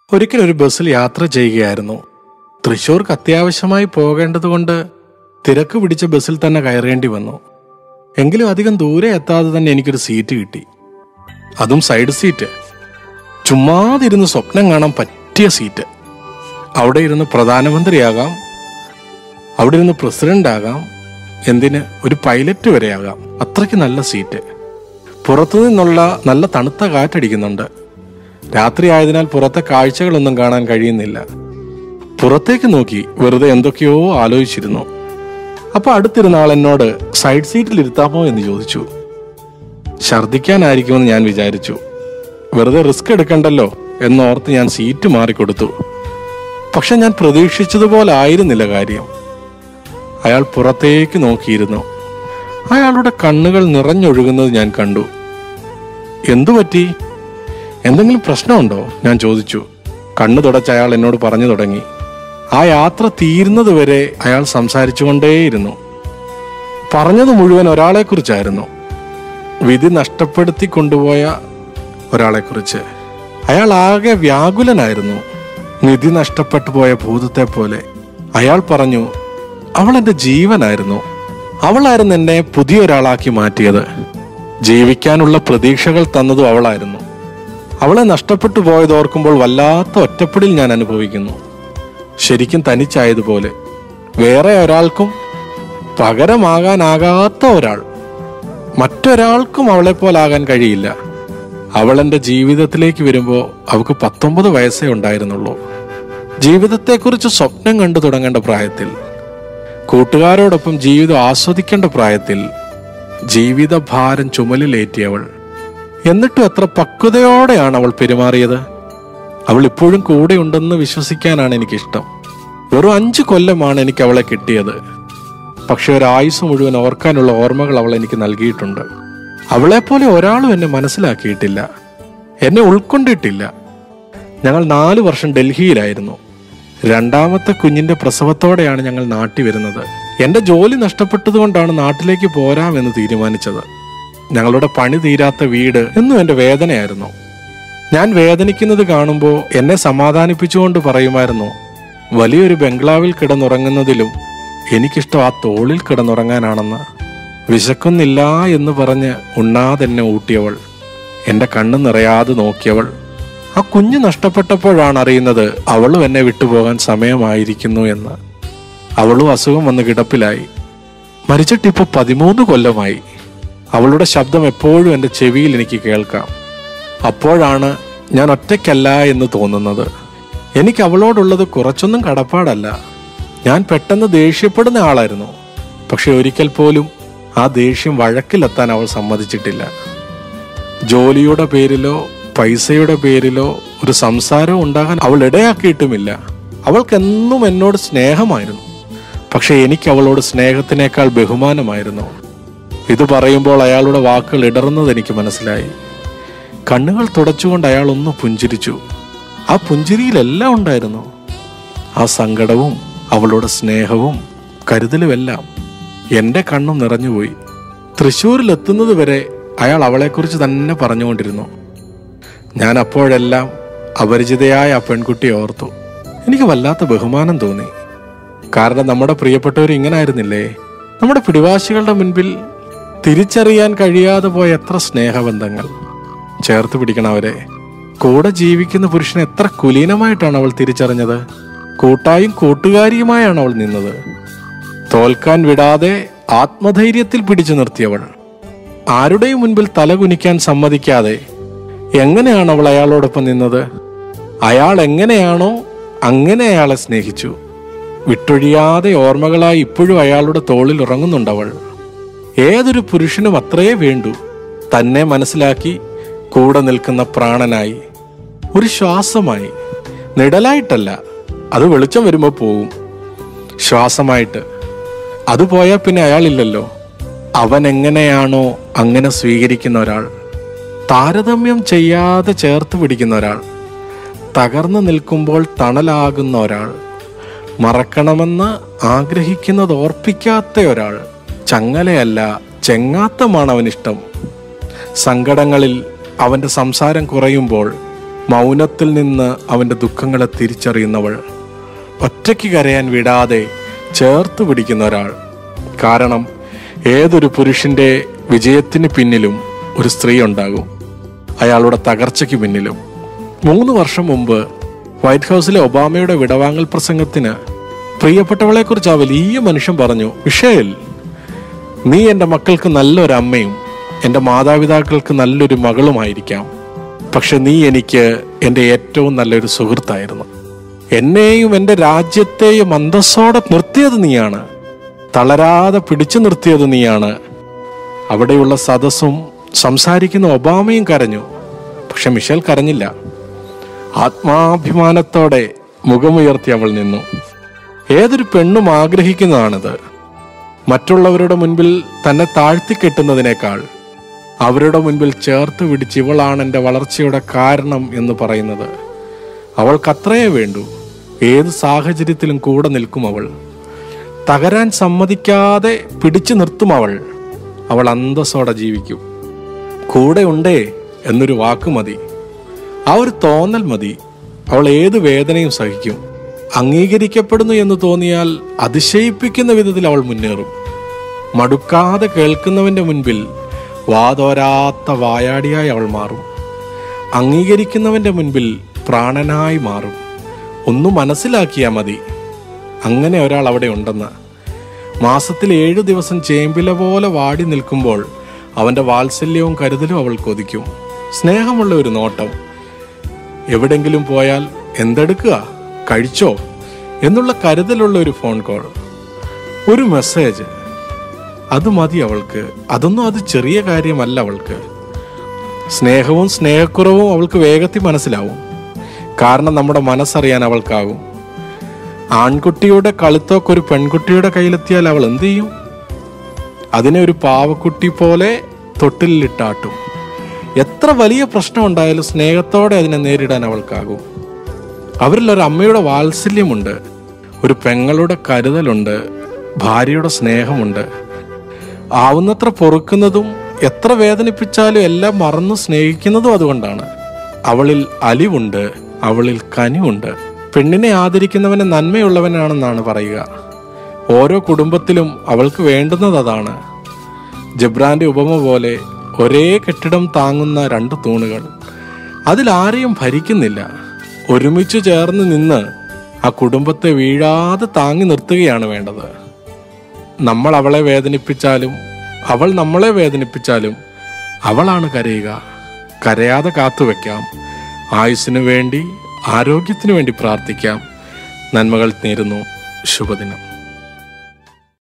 ഒരിക്കൽ ഒരു ബസ്സിൽ യാത്ര ചെയ്യുകയായിരുന്നു തൃശൂർക്ക് അത്യാവശ്യമായി പോകേണ്ടതുകൊണ്ട് തിരക്ക് പിടിച്ച ബസ്സിൽ തന്നെ കയറേണ്ടി വന്നു എങ്കിലും അധികം ദൂരെ എത്താതെ തന്നെ എനിക്കൊരു സീറ്റ് കിട്ടി അതും സൈഡ് സീറ്റ് ചുമ്മാതിരുന്ന് സ്വപ്നം കാണാൻ പറ്റിയ സീറ്റ് അവിടെ ഇരുന്ന് പ്രധാനമന്ത്രിയാകാം അവിടെ ഇരുന്ന് പ്രസിഡന്റ് ആകാം എന്തിന് ഒരു പൈലറ്റ് വരെ ആകാം അത്രയ്ക്ക് നല്ല സീറ്റ് പുറത്തു നിന്നുള്ള നല്ല തണുത്ത കാറ്റടിക്കുന്നുണ്ട് രാത്രി ആയതിനാൽ പുറത്തെ കാഴ്ചകളൊന്നും കാണാൻ കഴിയുന്നില്ല പുറത്തേക്ക് നോക്കി വെറുതെ എന്തൊക്കെയോ ആലോചിച്ചിരുന്നു അപ്പൊ അടുത്തിരുന്ന ആൾ എന്നോട് സൈഡ് സീറ്റിൽ ഇരുത്താമോ എന്ന് ചോദിച്ചു ഛർദിക്കാനായിരിക്കുമെന്ന് ഞാൻ വിചാരിച്ചു വെറുതെ റിസ്ക് എടുക്കണ്ടല്ലോ എന്നോർത്ത് ഞാൻ സീറ്റ് മാറിക്കൊടുത്തു പക്ഷെ ഞാൻ പ്രതീക്ഷിച്ചതുപോലെ ആയിരുന്നില്ല കാര്യം അയാൾ പുറത്തേക്ക് നോക്കിയിരുന്നു അയാളുടെ കണ്ണുകൾ നിറഞ്ഞൊഴുകുന്നത് ഞാൻ കണ്ടു എന്തു പറ്റി എന്തെങ്കിലും പ്രശ്നമുണ്ടോ ഞാൻ ചോദിച്ചു കണ്ണു തുടച്ച് അയാൾ എന്നോട് പറഞ്ഞു തുടങ്ങി ആ യാത്ര തീരുന്നത് വരെ അയാൾ സംസാരിച്ചുകൊണ്ടേയിരുന്നു പറഞ്ഞത് മുഴുവൻ ഒരാളെക്കുറിച്ചായിരുന്നു വിധി നഷ്ടപ്പെടുത്തി കൊണ്ടുപോയ ഒരാളെക്കുറിച്ച് അയാൾ ആകെ വ്യാകുലനായിരുന്നു നിധി നഷ്ടപ്പെട്ടു പോയ ഭൂതത്തെ പോലെ അയാൾ പറഞ്ഞു അവൾ എന്റെ ജീവനായിരുന്നു അവളായിരുന്നു എന്നെ പുതിയൊരാളാക്കി മാറ്റിയത് ജീവിക്കാനുള്ള പ്രതീക്ഷകൾ തന്നതും അവളായിരുന്നു അവളെ നഷ്ടപ്പെട്ടു പോയത് ഓർക്കുമ്പോൾ വല്ലാത്ത ഒറ്റപ്പെടിൽ ഞാൻ അനുഭവിക്കുന്നു ശരിക്കും തനിച്ചായതുപോലെ വേറെ ഒരാൾക്കും പകരമാകാനാകാത്ത ഒരാൾ മറ്റൊരാൾക്കും അവളെ പോലാകാൻ കഴിയില്ല അവൾ എൻ്റെ ജീവിതത്തിലേക്ക് വരുമ്പോൾ അവൾക്ക് പത്തൊമ്പത് വയസ്സേ ഉണ്ടായിരുന്നുള്ളൂ ജീവിതത്തെക്കുറിച്ച് സ്വപ്നം കണ്ടു തുടങ്ങേണ്ട പ്രായത്തിൽ കൂട്ടുകാരോടൊപ്പം ജീവിതം ആസ്വദിക്കേണ്ട പ്രായത്തിൽ ജീവിതഭാരം ചുമലിലേറ്റിയവൾ എന്നിട്ടും എത്ര പക്വതയോടെയാണ് അവൾ പെരുമാറിയത് അവൾ ഇപ്പോഴും കൂടെയുണ്ടെന്ന് വിശ്വസിക്കാനാണ് എനിക്കിഷ്ടം വെറും അഞ്ച് കൊല്ലമാണ് എനിക്ക് അവളെ കിട്ടിയത് പക്ഷെ ഒരായുസ് മുഴുവൻ ഓർക്കാനുള്ള ഓർമ്മകൾ അവൾ എനിക്ക് നൽകിയിട്ടുണ്ട് അവളെപ്പോലെ ഒരാളും എന്നെ മനസ്സിലാക്കിയിട്ടില്ല എന്നെ ഉൾക്കൊണ്ടിട്ടില്ല ഞങ്ങൾ നാല് വർഷം ഡൽഹിയിലായിരുന്നു രണ്ടാമത്തെ കുഞ്ഞിന്റെ പ്രസവത്തോടെയാണ് ഞങ്ങൾ നാട്ടി വരുന്നത് എന്റെ ജോലി നഷ്ടപ്പെട്ടതുകൊണ്ടാണ് നാട്ടിലേക്ക് പോരാമെന്ന് തീരുമാനിച്ചത് ഞങ്ങളുടെ പണി തീരാത്ത വീട് എന്നും എന്റെ വേദനയായിരുന്നു ഞാൻ വേദനിക്കുന്നത് കാണുമ്പോൾ എന്നെ സമാധാനിപ്പിച്ചുകൊണ്ട് പറയുമായിരുന്നു വലിയൊരു ബംഗ്ലാവിൽ കിടന്നുറങ്ങുന്നതിലും എനിക്കിഷ്ടം ആ തോളിൽ കിടന്നുറങ്ങാനാണെന്ന് വിശക്കുന്നില്ല എന്ന് പറഞ്ഞ് ഉണ്ണാതെന്നെ ഊട്ടിയവൾ എന്റെ കണ്ണ് നിറയാതെ നോക്കിയവൾ ആ കുഞ്ഞ് നഷ്ടപ്പെട്ടപ്പോഴാണ് അറിയുന്നത് അവളും എന്നെ വിട്ടുപോകാൻ സമയമായിരിക്കുന്നു എന്ന് അവളും അസുഖം വന്ന് കിടപ്പിലായി മരിച്ചിട്ടിപ്പോ പതിമൂന്ന് കൊല്ലമായി അവളുടെ ശബ്ദം എപ്പോഴും എൻ്റെ ചെവിയിൽ എനിക്ക് കേൾക്കാം അപ്പോഴാണ് ഞാൻ ഒറ്റയ്ക്കല്ല എന്ന് തോന്നുന്നത് എനിക്ക് അവളോടുള്ളത് കുറച്ചൊന്നും കടപ്പാടല്ല ഞാൻ പെട്ടെന്ന് ദേഷ്യപ്പെടുന്ന ആളായിരുന്നു പക്ഷെ ഒരിക്കൽ പോലും ആ ദേഷ്യം വഴക്കിലെത്താൻ അവൾ സമ്മതിച്ചിട്ടില്ല ജോലിയുടെ പേരിലോ പൈസയുടെ പേരിലോ ഒരു സംസാരം ഉണ്ടാകാൻ അവൾ ഇടയാക്കിയിട്ടുമില്ല അവൾക്കെന്നും എന്നോട് സ്നേഹമായിരുന്നു പക്ഷെ എനിക്ക് അവളോട് സ്നേഹത്തിനേക്കാൾ ബഹുമാനമായിരുന്നു ഇത് പറയുമ്പോൾ അയാളുടെ വാക്കുകൾ ഇടറുന്നത് എനിക്ക് മനസ്സിലായി കണ്ണുകൾ തുടച്ചുകൊണ്ട് അയാൾ ഒന്ന് പുഞ്ചിരിച്ചു ആ പുഞ്ചിരിയിലെല്ലാം ഉണ്ടായിരുന്നു ആ സങ്കടവും അവളുടെ സ്നേഹവും കരുതലുമെല്ലാം എൻ്റെ കണ്ണും നിറഞ്ഞുപോയി തൃശ്ശൂരിലെത്തുന്നത് വരെ അയാൾ അവളെക്കുറിച്ച് തന്നെ പറഞ്ഞുകൊണ്ടിരുന്നു ഞാൻ അപ്പോഴെല്ലാം അപരിചിതയായ ആ പെൺകുട്ടിയെ ഓർത്തു എനിക്ക് വല്ലാത്ത ബഹുമാനം തോന്നി കാരണം നമ്മുടെ പ്രിയപ്പെട്ടവർ ഇങ്ങനെ ആയിരുന്നില്ലേ നമ്മുടെ പിടിവാശികളുടെ മുൻപിൽ തിരിച്ചറിയാൻ കഴിയാതെ പോയ എത്ര സ്നേഹബന്ധങ്ങൾ ചേർത്ത് പിടിക്കണം അവരെ കൂടെ ജീവിക്കുന്ന പുരുഷനെ എത്ര കുലീനമായിട്ടാണ് അവൾ തിരിച്ചറിഞ്ഞത് കൂട്ടായും കൂട്ടുകാരിയുമായാണ് അവൾ നിന്നത് തോൽക്കാൻ വിടാതെ ആത്മധൈര്യത്തിൽ പിടിച്ചു നിർത്തിയവൾ ആരുടെയും മുൻപിൽ തലകുനിക്കാൻ സമ്മതിക്കാതെ എങ്ങനെയാണ് അവൾ അയാളോടൊപ്പം നിന്നത് അയാൾ എങ്ങനെയാണോ അങ്ങനെ അയാളെ സ്നേഹിച്ചു വിട്ടൊഴിയാതെ ഓർമ്മകളായി ഇപ്പോഴും അയാളുടെ തോളിൽ ഉറങ്ങുന്നുണ്ടവൾ ഏതൊരു പുരുഷനും അത്രയേ വേണ്ടൂ തന്നെ മനസ്സിലാക്കി കൂടെ നിൽക്കുന്ന പ്രാണനായി ഒരു ശ്വാസമായി നിഴലായിട്ടല്ല അത് വെളിച്ചം വരുമ്പോൾ പോവും ശ്വാസമായിട്ട് അത് പോയാൽ പിന്നെ അയാളില്ലല്ലോ അവൻ എങ്ങനെയാണോ അങ്ങനെ സ്വീകരിക്കുന്ന ഒരാൾ താരതമ്യം ചെയ്യാതെ ചേർത്ത് പിടിക്കുന്ന ഒരാൾ തകർന്നു നിൽക്കുമ്പോൾ തണലാകുന്ന ഒരാൾ മറക്കണമെന്ന് ആഗ്രഹിക്കുന്നത് ഓർപ്പിക്കാത്ത ഒരാൾ ചങ്ങലയല്ല ചെങ്ങാത്തമാണ് അവനിഷ്ടം സങ്കടങ്ങളിൽ അവന്റെ സംസാരം കുറയുമ്പോൾ മൗനത്തിൽ നിന്ന് അവൻ്റെ ദുഃഖങ്ങളെ തിരിച്ചറിയുന്നവൾ ഒറ്റയ്ക്ക് കരയാൻ വിടാതെ ചേർത്ത് പിടിക്കുന്ന ഒരാൾ കാരണം ഏതൊരു പുരുഷന്റെ വിജയത്തിന് പിന്നിലും ഒരു സ്ത്രീ ഉണ്ടാകും അയാളുടെ തകർച്ചയ്ക്ക് പിന്നിലും മൂന്ന് വർഷം മുമ്പ് വൈറ്റ് ഹൗസിലെ ഒബാമയുടെ വിടവാങ്ങൽ പ്രസംഗത്തിന് പ്രിയപ്പെട്ടവളെക്കുറിച്ച് ആ വലിയ മനുഷ്യൻ പറഞ്ഞു മിഷേൽ നീ എൻ്റെ മക്കൾക്ക് നല്ലൊരു അമ്മയും എൻ്റെ മാതാപിതാക്കൾക്ക് നല്ലൊരു മകളുമായിരിക്കാം പക്ഷെ നീ എനിക്ക് എൻ്റെ ഏറ്റവും നല്ലൊരു സുഹൃത്തായിരുന്നു എന്നെയും എൻ്റെ രാജ്യത്തെയും അന്തസ്സോടെ നിർത്തിയത് നീയാണ് തളരാതെ പിടിച്ചു നിർത്തിയത് നീയാണ് അവിടെയുള്ള സദസ്സും സംസാരിക്കുന്ന ഒബാമയും കരഞ്ഞു പക്ഷെ മിഷേൽ കരഞ്ഞില്ല ആത്മാഭിമാനത്തോടെ മുഖമുയർത്തി അവൾ നിന്നു ഏതൊരു പെണ്ണും ആഗ്രഹിക്കുന്നതാണിത് മറ്റുള്ളവരുടെ മുൻപിൽ തന്നെ താഴ്ത്തിക്കെട്ടുന്നതിനേക്കാൾ അവരുടെ മുൻപിൽ ചേർത്ത് പിടിച്ച് ഇവളാണ് എൻ്റെ വളർച്ചയുടെ കാരണം എന്ന് പറയുന്നത് അവൾക്കത്രയേ വേണ്ടൂ ഏത് സാഹചര്യത്തിലും കൂടെ നിൽക്കും അവൾ തകരാൻ സമ്മതിക്കാതെ പിടിച്ചു നിർത്തും അവൾ അവൾ അന്തസ്സോടെ ജീവിക്കും കൂടെ ഉണ്ടേ എന്നൊരു വാക്ക് മതി ആ ഒരു തോന്നൽ മതി അവൾ ഏത് വേദനയും സഹിക്കും അംഗീകരിക്കപ്പെടുന്നു എന്ന് തോന്നിയാൽ അതിശയിപ്പിക്കുന്ന വിധത്തിൽ അവൾ മുന്നേറും മടുക്കാതെ കേൾക്കുന്നവന്റെ മുൻപിൽ വാതോരാത്ത വായാടിയായി അവൾ മാറും അംഗീകരിക്കുന്നവന്റെ മുൻപിൽ പ്രാണനായി മാറും ഒന്ന് മനസ്സിലാക്കിയാൽ മതി അങ്ങനെ ഒരാൾ അവിടെ ഉണ്ടെന്ന് മാസത്തിൽ ഏഴു ദിവസം ചേമ്പില പോലെ വാടി നിൽക്കുമ്പോൾ അവന്റെ വാത്സല്യവും കരുതലും അവൾ കൊതിക്കും സ്നേഹമുള്ള ഒരു നോട്ടം എവിടെങ്കിലും പോയാൽ എന്തെടുക്കുക കഴിച്ചോ എന്നുള്ള കരുതലുള്ള ഒരു ഫോൺ കോൾ ഒരു മെസ്സേജ് അത് മതി അവൾക്ക് അതൊന്നും അത് ചെറിയ കാര്യമല്ല അവൾക്ക് സ്നേഹവും സ്നേഹക്കുറവും അവൾക്ക് വേഗത്തിൽ മനസ്സിലാവും കാരണം നമ്മുടെ മനസ്സറിയാൻ അവൾക്കാകും ആൺകുട്ടിയുടെ കളുത്തോക്ക് ഒരു പെൺകുട്ടിയുടെ കയ്യിലെത്തിയാൽ അവൾ എന്ത് ചെയ്യും അതിനെ ഒരു പാവക്കുട്ടി പോലെ തൊട്ടിലിട്ടാട്ടും എത്ര വലിയ പ്രശ്നം ഉണ്ടായാലും സ്നേഹത്തോടെ അതിനെ നേരിടാൻ അവൾക്കാകും അവരിൽ ഒരു അമ്മയുടെ വാത്സല്യമുണ്ട് ഒരു പെങ്ങളുടെ കരുതലുണ്ട് ഭാര്യയുടെ സ്നേഹമുണ്ട് ആവുന്നത്ര പൊറുക്കുന്നതും എത്ര വേദനിപ്പിച്ചാലും എല്ലാം മറന്നു സ്നേഹിക്കുന്നതും അതുകൊണ്ടാണ് അവളിൽ അലിവുണ്ട് അവളിൽ കനിവുണ്ട് പെണ്ണിനെ ആദരിക്കുന്നവനെ നന്മയുള്ളവനാണെന്നാണ് പറയുക ഓരോ കുടുംബത്തിലും അവൾക്ക് വേണ്ടുന്നത് അതാണ് ജബ്രാന്റെ ഉപമ പോലെ ഒരേ കെട്ടിടം താങ്ങുന്ന രണ്ട് തൂണുകൾ അതിലാരെയും ഭരിക്കുന്നില്ല ഒരുമിച്ച് ചേർന്ന് നിന്ന് ആ കുടുംബത്തെ വീഴാതെ താങ്ങി നിർത്തുകയാണ് വേണ്ടത് നമ്മൾ അവളെ വേദനിപ്പിച്ചാലും അവൾ നമ്മളെ വേദനിപ്പിച്ചാലും അവളാണ് കരയുക കരയാതെ കാത്തുവെക്കാം ആയുസ്സിനു വേണ്ടി ആരോഗ്യത്തിനു വേണ്ടി പ്രാർത്ഥിക്കാം നന്മകൾ നേരുന്നു ശുഭദിനം